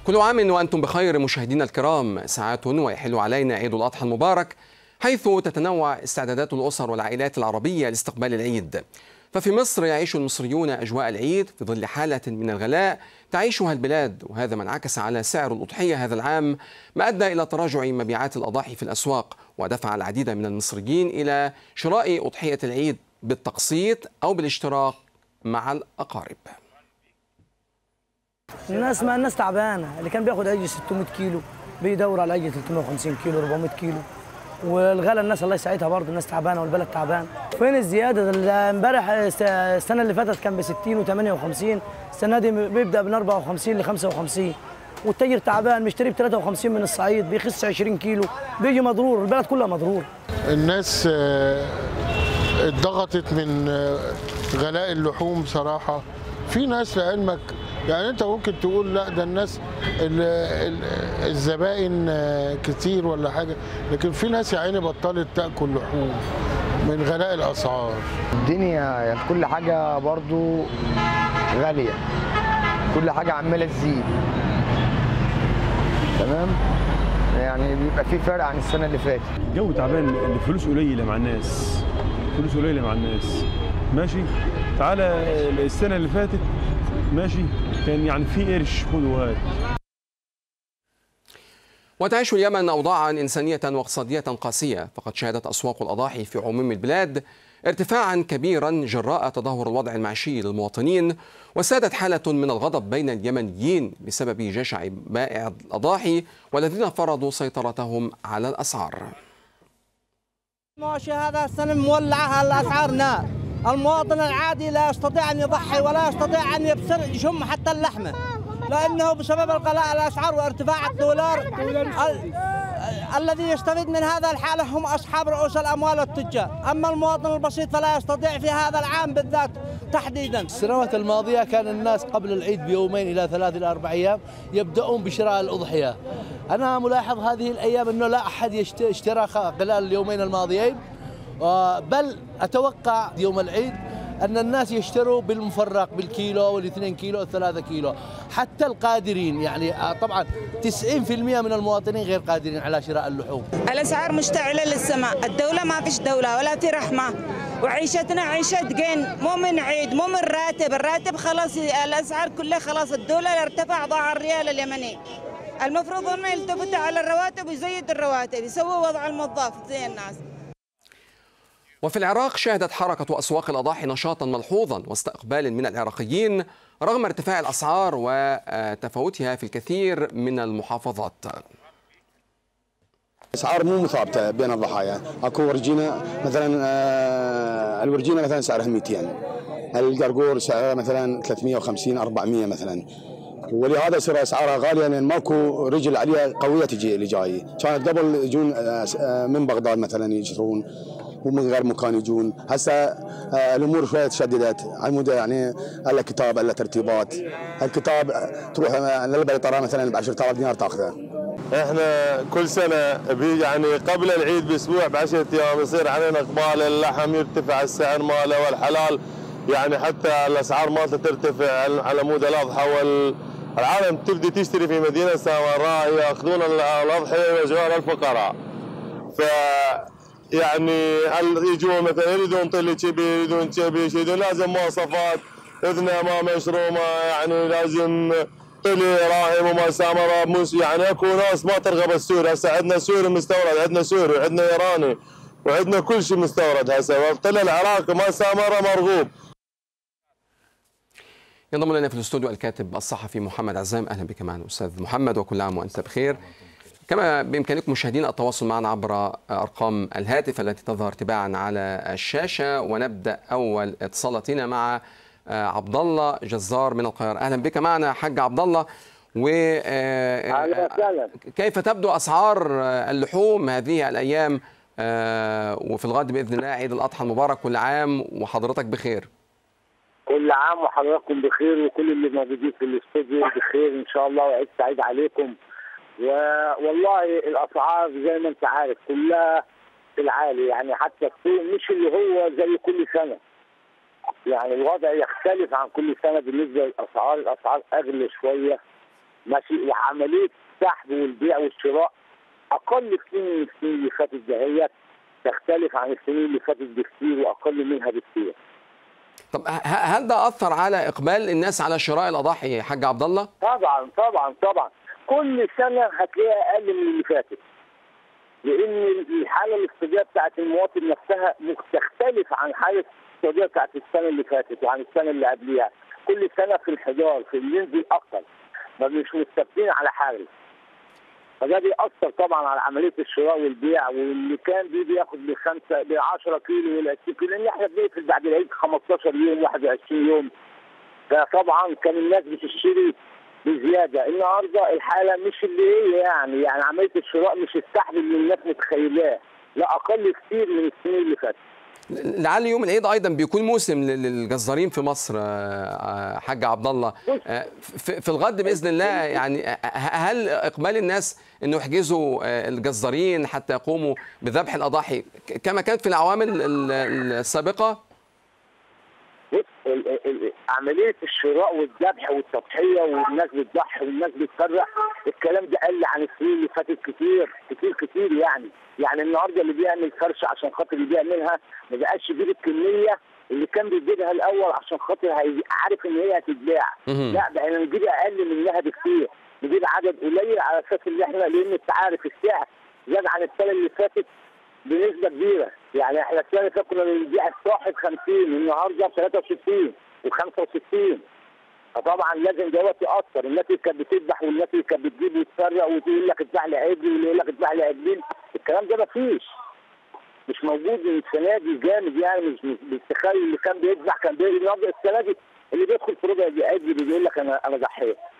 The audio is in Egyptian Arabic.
كل عام وأنتم بخير مشاهدينا الكرام ساعات ويحل علينا عيد الأضحى المبارك حيث تتنوع استعدادات الأسر والعائلات العربية لاستقبال العيد ففي مصر يعيش المصريون أجواء العيد في ظل حالة من الغلاء تعيشها البلاد وهذا ما انعكس على سعر الأضحية هذا العام ما أدى إلى تراجع مبيعات الأضاحي في الأسواق ودفع العديد من المصريين إلى شراء أضحية العيد بالتقسيط أو بالاشتراك مع الأقارب الناس ما الناس تعبانه اللي كان بياخد عجل 600 كيلو بيدور على عجل 350 كيلو 400 كيلو والغلا الناس الله يساعدها برضه الناس تعبانه والبلد تعبان فين الزياده ده امبارح السنه اللي فاتت كان ب 60 و58 السنه دي بيبدا من 54 ل 55 والتاجر تعبان مشتري ب 53 من الصعيد بيخس 20 كيلو بيجي مضرور البلد كلها مضرور الناس آه، اتضغطت من آه، غلاء اللحوم بصراحة في ناس لعلمك يعني انت ممكن تقول لا ده الناس ال- ال- الزبائن آه، كتير ولا حاجة لكن في ناس يا عيني بطلت تاكل لحوم من غلاء الاسعار الدنيا يعني كل حاجة برضو غالية كل حاجة عمالة تزيد تمام يعني بيبقى في فرق عن السنة اللي فاتت الجو تعبان الفلوس قليله مع الناس فلوس قليله مع الناس ماشي تعالى السنه اللي فاتت ماشي كان يعني في قرش خد وهات وتعيش اليمن أوضاعا إنسانية واقتصادية قاسية فقد شهدت أسواق الأضاحي في عموم البلاد ارتفاعا كبيرا جراء تدهور الوضع المعيشي للمواطنين وسادت حالة من الغضب بين اليمنيين بسبب جشع بائع الأضاحي والذين فرضوا سيطرتهم على الأسعار ماشي هذا السنة مولعة الأسعار نار المواطن العادي لا يستطيع أن يضحي ولا يستطيع أن يبصر يشم حتى اللحمة لأنه بسبب الغلاء الأسعار وارتفاع الدولار ال- الذي يستفيد من هذا الحالة هم أصحاب رؤوس الأموال والتجار أما المواطن البسيط فلا يستطيع في هذا العام بالذات تحديدا السنوات الماضية كان الناس قبل العيد بيومين إلى ثلاث إلى أربع أيام يبدأون بشراء الأضحية أنا ملاحظ هذه الأيام أنه لا أحد يشت- اشترى خ- خلال اليومين الماضيين آه، بل أتوقع يوم العيد أن الناس يشتروا بالمفرق بالكيلو والاثنين كيلو والثلاثة كيلو حتى القادرين يعني آه، طبعا 90% من المواطنين غير قادرين على شراء اللحوم الاسعار مشتعله للسماء الدوله ما فيش دوله ولا في رحمه وعيشتنا عيشه دقين مو من عيد مو من راتب الراتب خلاص الاسعار كلها خلاص الدولار ارتفع ضاع الريال اليمني المفروض انه يلتفتوا على الرواتب ويزيدوا الرواتب يسووا وضع الموظف زي الناس وفي العراق شهدت حركة أسواق الأضاحي نشاطا ملحوظا واستقبال من العراقيين رغم ارتفاع الأسعار وتفاوتها في الكثير من المحافظات اسعار مو مثابته بين الضحايا اكو ورجينه مثلا آه، الورجينه مثلا سعرها 200 القرقور سعرها مثلا 350 400 مثلا ولهذا يصير اسعارها غاليه لان ماكو رجل عليها قويه تجي اللي جاي كانت قبل يجون آه، آه، من بغداد مثلا يشترون ومن غير مكان يجون هسه آه، الامور شويه تشددت على مود يعني الا كتاب الا ترتيبات الكتاب آه، تروح آه، للبلد ترى مثلا ب 10000 دينار تاخذه احنا كل سنه بي يعني قبل العيد باسبوع بعشرة ايام يصير علينا اقبال اللحم يرتفع السعر ماله والحلال يعني حتى الاسعار مالته ترتفع على مود الاضحى والعالم تبدي تشتري في مدينه سامراء ياخذون الاضحيه ويوزعون الفقراء ف يعني ال- يجون مثلا يريدون طلي كبير يريدون كبير يريدون لازم مواصفات اذنه ما مشرومه يعني لازم طلي راهي وما سامره مش يعني اكو ناس ما ترغب السوري هسه عندنا سوري مستورد عندنا سوري وعندنا ايراني وعندنا كل شيء مستورد هسه طلع العراقي ما سامره مرغوب ينضم لنا في الاستوديو الكاتب الصحفي محمد عزام اهلا بك معنا استاذ محمد وكل عام وانت بخير كما بامكانكم مشاهدينا التواصل معنا عبر ارقام الهاتف التي تظهر تباعا على الشاشه ونبدا اول اتصالاتنا مع عبد الله جزار من القاهره اهلا بك معنا حاج عبد الله و اهلا وسهلا كيف تبدو اسعار اللحوم هذه الايام آه، وفي الغد باذن الله عيد الاضحى المبارك كل عام وحضرتك بخير كل عام وحضراتكم بخير وكل اللي موجودين في الاستوديو بخير ان شاء الله وعيد سعيد عليكم والله الاسعار زي ما انت عارف كلها في العالي يعني حتى السوق مش اللي هو زي كل سنه يعني الوضع يختلف عن كل سنه بالنسبه للاسعار الاسعار اغلى شويه ماشي وعمليه السحب والبيع والشراء اقل كتير من السنين اللي فاتت دهيت تختلف عن السنين اللي فاتت بكتير واقل منها بكتير طب ه- هل ده اثر على اقبال الناس على شراء الاضاحي يا حاج عبد الله طبعا طبعا طبعا كل سنه هتلاقيها اقل من اللي فاتت لان الحاله الاقتصاديه بتاعت المواطن نفسها تختلف عن حاله الاقتصاديه بتاعت السنه اللي فاتت وعن السنه اللي قبلها كل سنه في انحدار في بينزل اكتر ما مش مستثبتين على حاجه فده بيأثر طبعا على عمليه الشراء والبيع واللي كان بيجي ياخد بخمسه ب 10 كيلو ولا 20 كيلو لان احنا بنقفل بعد العيد 15 يوم 21 يوم فطبعا كان الناس بتشتري بزياده النهارده الحاله مش اللي هي يعني يعني عمليه الشراء مش السحب اللي الناس متخيلاه لا اقل كتير من السنين اللي فاتت لعل يوم العيد ايضا بيكون موسم لل- للجزارين في مصر آه، آه، حاج عبد الله آه، في في الغد باذن الله يعني آه، هل اقبال الناس انه يحجزوا آه، الجزارين حتى يقوموا بذبح الاضاحي ك- كما كانت في العوامل ال- ال- السابقه بص ال- ال- ال- عمليه الشراء والذبح والتضحيه والناس بتضحي والناس بتفرح الكلام ده قل عن السنين اللي فاتت كتير كتير كتير يعني يعني النهارده اللي بيعمل فرش عشان خاطر يبيع منها ما بقاش يجيب الكميه اللي كان بيجيبها الاول عشان خاطر هي- عارف ان هي هتتباع مهم. لا بقينا نجيب اقل منها بكتير نجيب عدد قليل على اساس ان احنا لان انت عارف السعر زاد عن السنه اللي فاتت بنسبه كبيره يعني احنا السنه اللي فاتت كنا بنبيع الصاحب 50 النهارده ب 63 و 65 فطبعا لازم دوت ياثر الناس اللي كانت بتذبح والناس اللي كانت بتجيب وتفرق وتقول لك اذبح لي عجل واللي يقول لك اذبح لي عجلين الكلام ده مفيش مش موجود من السنه دي جامد يعني مش مش بالتخيل اللي كان بيذبح كان بيذبح النهارده السنه دي اللي بيدخل في ربع عجل بيقول لك انا انا ضحيه